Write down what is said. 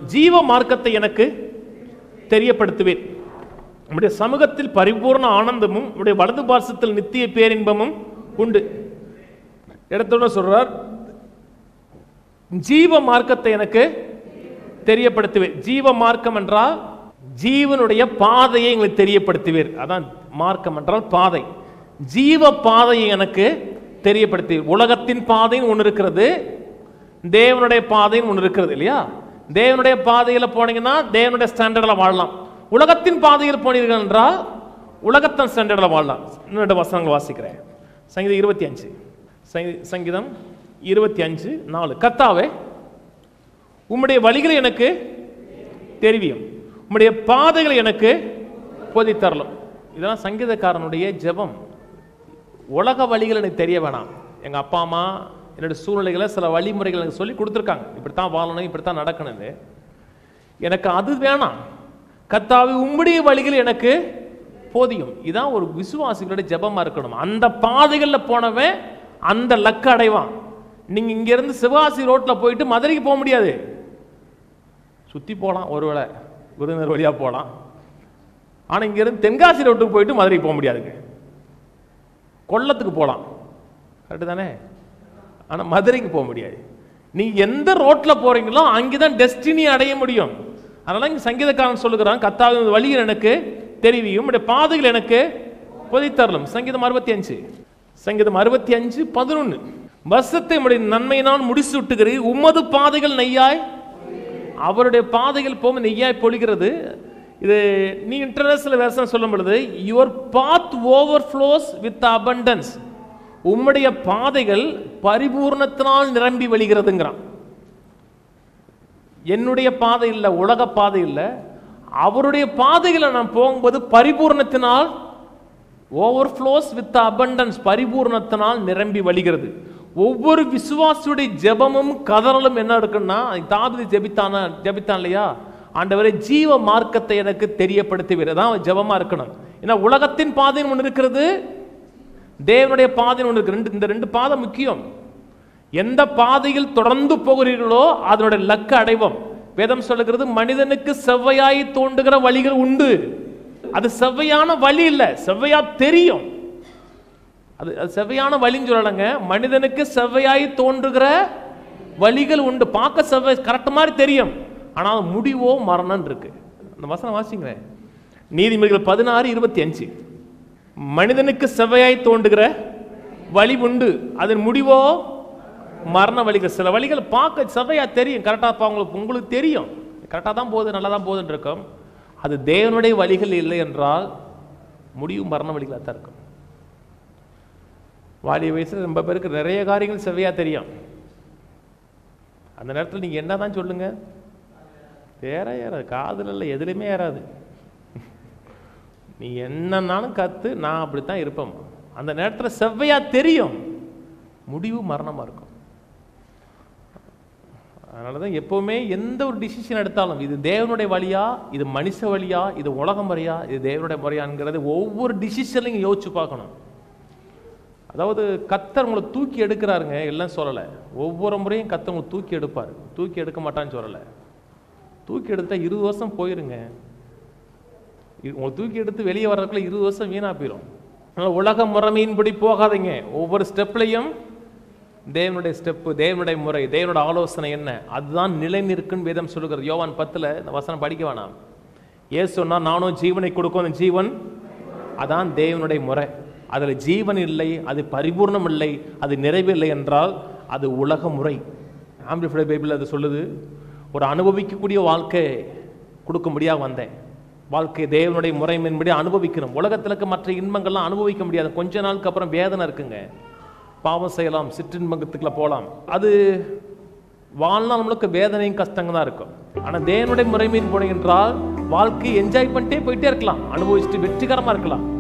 ஜீவ மார்க்கத்தை எனக்கு தெரியப்படுத்துவேன் உம்முடைய சமூகத்தில் பரிபூர்ண ஆனந்தமும் உம்முடைய வலது பாசத்தில் நித்திய பேரின்பமும் உண்டு இடத்தோட சொல்றார் ஜீவ மார்க்கத்தை எனக்கு தெரியப்படுத்துவேன் ஜீவ மார்க்கம் என்றால் ஜீவனுடைய பாதையை எங்களுக்கு தெரியப்படுத்துவீர் அதான் மார்க்கம் என்றால் பாதை ஜீவ பாதையை எனக்கு தெரியப்படுத்துவீர் உலகத்தின் பாதைன்னு ஒன்று இருக்கிறது தேவனுடைய பாதைன்னு ஒன்று இருக்கிறது இல்லையா தேவனுடைய பாதையில் போனீங்கன்னா தேவனுடைய ஸ்டாண்டர்டில் வாழலாம் உலகத்தின் பாதையில் போனீர்கள் என்றால் உலகத்தின் ஸ்டாண்டர்டில் வாழலாம் இன்னொரு வசனங்கள் வாசிக்கிறேன் சங்கீதம் இருபத்தி அஞ்சு சங்கீ- சங்கீதம் இருபத்தி அஞ்சு நாலு கத்தாவே உம்முடைய வழிகளை எனக்கு தெரிவியும் உம்முடைய பாதைகளை எனக்கு போதித்தரலும் இதெல்லாம் சங்கீதக்காரனுடைய ஜெபம் உலக வழிகள் எனக்கு தெரிய வேணாம் எங்க அப்பா அம்மா என்னோட சூழ்நிலைகளை சில வழிமுறைகள் எனக்கு சொல்லி கொடுத்துருக்காங்க இப்படித்தான் வாழணும் இப்படித்தான் நடக்கணும்னு எனக்கு அது வேணாம் கத்தாவி உம்முடைய வழிகள் எனக்கு போதியும் இதான் ஒரு விசுவாசிகளுடைய ஜெபமா இருக்கணும் அந்த பாதைகளில் போனவன் அந்த லக்க அடைவான் நீங்க இங்க இருந்து சிவகாசி ரோட்ல போயிட்டு மதுரைக்கு போக முடியாது சுத்தி போகலாம் ஒருவேளை விருந்தினர் வழியா போகலாம் ஆனா இங்க இருந்து தென்காசி ரோட்டுக்கு போயிட்டு மதுரைக்கு போக முடியாதுங்க கொல்லத்துக்கு போகலாம் கரெக்டு தானே ஆனா மதுரைக்கு போக முடியாது நீங்க எந்த ரோட்ல போறீங்களோ அங்கதான் டெஸ்டினி அடைய முடியும் அதனால இங்க சங்கீதக்காரன் சொல்லுகிறான் கத்தாவின் வழியில் எனக்கு தெரிவியும் உம்முடைய பாதைகள் எனக்கு பொதித்தரலும் சங்கீதம் அறுபத்தி அஞ்சு சங்கீதம் அறுபத்தி அஞ்சு பதினொன்னு வசத்தை உம்முடைய நன்மை நான் முடிச்சு விட்டுகிறேன் உமது பாதைகள் நெய்யாய் அவருடைய பாதைகள் போகும் நெய்யாய் பொழிகிறது இது நீ இன்டர்நேஷனல் வேர்ஷன் சொல்லும் பொழுது your path overflows with abundance உம்முடைய பாதைகள் பரிபூர்ணத்தினால் நிரம்பி வழிகிறதுங்கிறான் என்னுடைய பாதை இல்லை உலக பாதை இல்லை அவருடைய பாதைகளை நான் போகும்போது பரிபூர்ணத்தினால் ஓவர் ஃப்ளோஸ் வித் abundance பரிபூர்ணத்தினால் நிரம்பி வழிகிறது ஒவ்வொரு விசுவாசியுடைய ஜெபமும் கதறலும் என்ன இருக்குன்னா தாவிது ஜெபித்தான ஜெபித்தான் இல்லையா ஆண்டவரே ஜீவ மார்க்கத்தை எனக்கு தெரியப்படுத்துவீர் அதான் ஜெபமா இருக்கணும் ஏன்னா உலகத்தின் பாதைன்னு ஒன்று இருக்கிறது தேவனுடைய பாதைன்னு ஒன்று இருக்கு ரெண்டு இந்த ரெண்டு பாதை முக்கியம் எந்த பாதையில் தொடர்ந்து போகிறீர்களோ அதனுடைய லக்க அடைவோம் வேதம் சொல்லுகிறது மனிதனுக்கு செவ்வையாய் தோண்டுகிற வழிகள் உண்டு அது செவ்வையான வழி இல்லை செவ்வையா தெரியும் அது அது செவ்வையான வழின்னு சொல்லலைங்க மனிதனுக்கு செவ்வையாய் தோன்றுகிற வழிகள் உண்டு பார்க்க செவ்வை கரெக்ட் மாதிரி தெரியும் ஆனால் முடிவோ மரணம் இருக்கு அந்த வசனம் வாசிங்களேன் நீதிமொழிகள் பதினாறு இருபத்தி அஞ்சு மனிதனுக்கு செவ்வையாய் தோன்றுகிற வழி உண்டு அதன் முடிவோ மரண வழிகள் சில வழிகள் பார்க்க செவ்வையா தெரியும் கரெக்டாக உங்களுக்கு உங்களுக்கு தெரியும் கரெக்டாக தான் போகுது நல்லா தான் போகுதுன்னு இருக்கும் அது தேவனுடைய வழிகள் இல்லை என்றால் முடிவு மரண வழிகளாக தான் இருக்கும் வாலிய வயசுல ரொம்ப பேருக்கு நிறைய காரியங்கள் செவ்வையா தெரியும் அந்த நேரத்தில் நீங்க என்னதான் சொல்லுங்க ஏற ஏறாது காதுல இல்லை எதுலையுமே ஏறாது நீ என்னன்னாலும் கத்து நான் அப்படித்தான் இருப்பேன் அந்த நேரத்தில் செவ்வையா தெரியும் முடிவு மரணமா இருக்கும் அதனால தான் எப்பவுமே எந்த ஒரு டிசிஷன் எடுத்தாலும் இது தேவனுடைய வழியா இது மனுஷ வழியா இது உலக முறையா இது தேவனுடைய முறையாங்கிறது ஒவ்வொரு டிசிஷன்லையும் யோசிச்சு பார்க்கணும் அதாவது கத்தர் உங்களை தூக்கி எடுக்கிறாருங்க எல்லாம் சொல்லலை ஒவ்வொரு முறையும் கத்தர் உங்களை தூக்கி எடுப்பார் தூக்கி எடுக்க மாட்டான்னு சொல்லலை தூக்கி எடுத்தா இருபது வருஷம் போயிருங்க இ- உங்களை தூக்கி எடுத்து வெளியே வர்றதுக்குள்ள இருபது வருஷம் வீணா போயிடும் அதனால உலக முறைமையின்படி போகாதீங்க ஒவ்வொரு ஸ்டெப்லையும் தேவனுடைய ஸ்டெப்பு தேவனுடைய முறை தேவனுடைய ஆலோசனை என்ன அதுதான் நிலை நிற்குன்னு வேதம் சொல்லுகிறது யோவான் பத்துல இந்த வசனம் படிக்க வேணாம் ஏசு சொன்னா நானும் ஜீவனை கொடுக்கும் அந்த ஜீவன் அதான் தேவனுடைய முறை அதுல ஜீவன் இல்லை அது பரிபூர்ணம் இல்லை அது நிறைவில்லை என்றால் அது உலக முறை ஆம்பிளிஃபைட் பைபிள் அது சொல்லுது ஒரு அனுபவிக்கக்கூடிய வாழ்க்கை கொடுக்கும்படியாக வந்தேன் வாழ்க்கை தேவனுடைய முறைமையின்படி அனுபவிக்கணும் உலகத்துல இருக்க மற்ற இன்பங்கள்லாம் அனுபவிக்க முடியாது கொஞ்ச நாளுக்கு அப்புறம் வேதனை இருக்குங்க பாவம் செய்யலாம் சிற்றின்பத்துக்குள்ள போகலாம் அது வாழ்நாள் முழுக்க வேதனையும் கஷ்டங்க தான் இருக்கும் ஆனால் தேவனுடைய முறைமையின் போனீங்க என்றால் வாழ்க்கையை என்ஜாய் பண்ணிட்டே போயிட்டே இருக்கலாம் அனுபவிச்சுட்டு வெற்றிகரமாக இருக்கலாம்